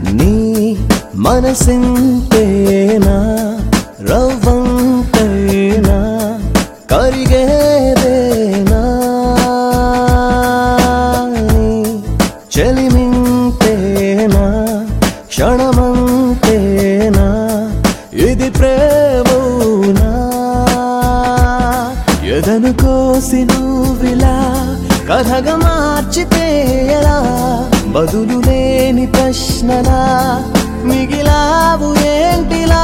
నీ మనసింతేనా రవ్వంతేనా కరిగేదేనా నీ చెలిమింతేనా క్షణమంతేనా ఇది ప్రేమౌనా ఎదను కోసి నువ్విలా కథగా మార్చితే ఎలా బదులు లేని ప్రశ్నలా మిగిలావు ఏంటిలా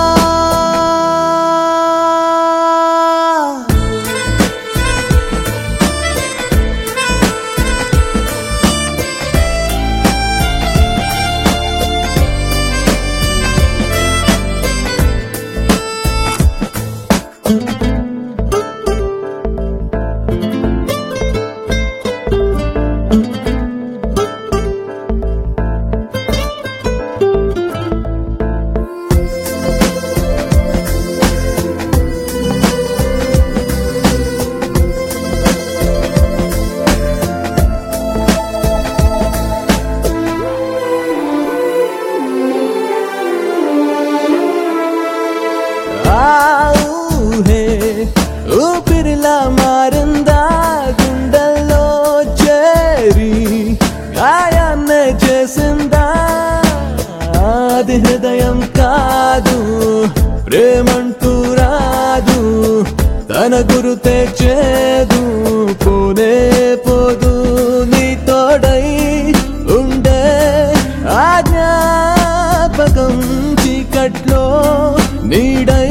ఆ ఊహే ఊపిరిలా మారిందా గుండెల్లో చేరి గాయాన్నే చేసిందా అది హృదయం కాదు ప్రేమంటూ రాదు తన గురుతే చేదు పోనే పోదు నీ తోడై ఉండే ఆ జ్ఞాపకం చీకట్లో నీడై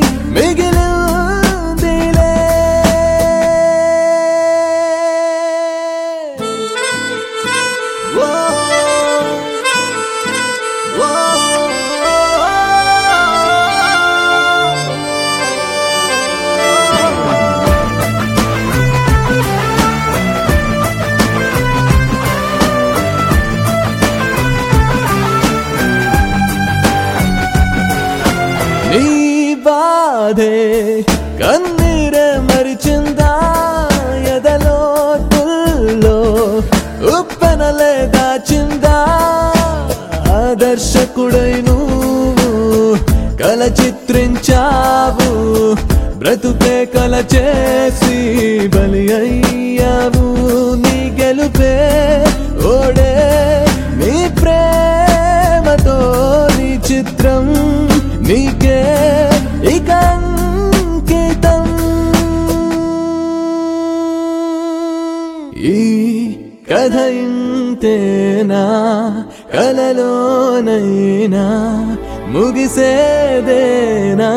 మిగిలిందిలే ఓ నీ బాధే కన్నీరే మరిచిందా ఎదలో తుల్లో ఉప్పెనలే దాచిందా ఆదర్శకుడై నువ్వు కల చిత్రించావు బ్రతుకే కల చేసి బలి అయ్యావు నీ గెలుపే ఓడే నీ ప్రేమతో నీ చిత్రం నీకే ఇక అంకితం ఈ కథ ఇంతేనా కలలోనైనా ముగిసేదేనా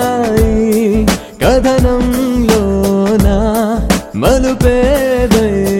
ఈ కథనంలోనా మలుపేదైనా